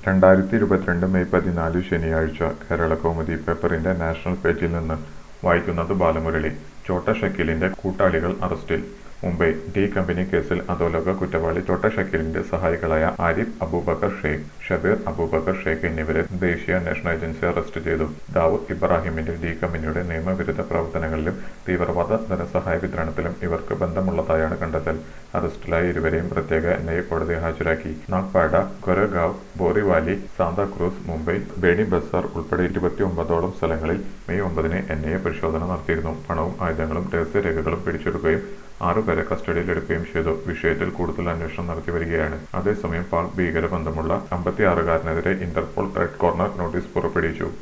രണ്ടായിരത്തി ഇരുപത്തിരണ്ട് മെയ് പതിനാല് ശനിയാഴ്ച കേരള കൗമുദി പേപ്പറിന്റെ നാഷണൽ പേജിൽ നിന്ന് വായിക്കുന്നത് ബാലമുരളി ചോട്ട ഷക്കീലിന്റെ കൂട്ടാളികൾ അറസ്റ്റിൽ മുംബൈ ഡി കമ്പനി കേസിൽ അധോലോക കുറ്റവാളി ചോട്ട ഷക്കീലിന്റെ സഹായികളായ ആരിഫ് അബൂബക്കർ ഷെയ്ഖ് ഷബീർ അബൂബക്കർ ഷെയ്ഖ് എന്നിവരെ ദേശീയ അന്വേഷണ ഏജൻസി അറസ്റ്റ് ചെയ്തു ദാവൂദ് ഇബ്രാഹിമിന്റെ ഡി കമ്പനിയുടെ നിയമവിരുദ്ധ പ്രവർത്തനങ്ങളിലും തീവ്രവാദ ധനസഹായ വിതരണത്തിലും ഇവർക്ക് ബന്ധമുള്ളതായാണ് കണ്ടെത്തൽ അറസ്റ്റിലായ ഇരുവരെയും പ്രത്യേക എൻ ഐ കോടതിയിൽ ഹാജരാക്കി നാഗ്പാഡ ഗൊരഗാവ് ബോറിവാലി സാന്താക്രൂസ് മുംബൈ ബേണി ബസാർ ഉൾപ്പെടെ ഇരുപത്തിയൊമ്പതോളം സ്ഥലങ്ങളിൽ മെയ് ഒമ്പതിന് എൻ ഐ എ പരിശോധന നടത്തിയിരുന്നു പണവും ആയുധങ്ങളും രഹസ്യരേഖകളും പിടിച്ചെടുക്കുകയും ആറുപേരെ കസ്റ്റഡിയിലെടുക്കുകയും ചെയ്തു വിഷയത്തിൽ കൂടുതൽ അന്വേഷണം നടത്തി വരികയാണ് അതേസമയം പാക് ഭീകര ബന്ധമുള്ള അമ്പത്തിയാറുകാരനെതിരെ ഇന്റർപോൾ റെഡ് കോർണർ നോട്ടീസ് പുറപ്പെടുവിച്ചു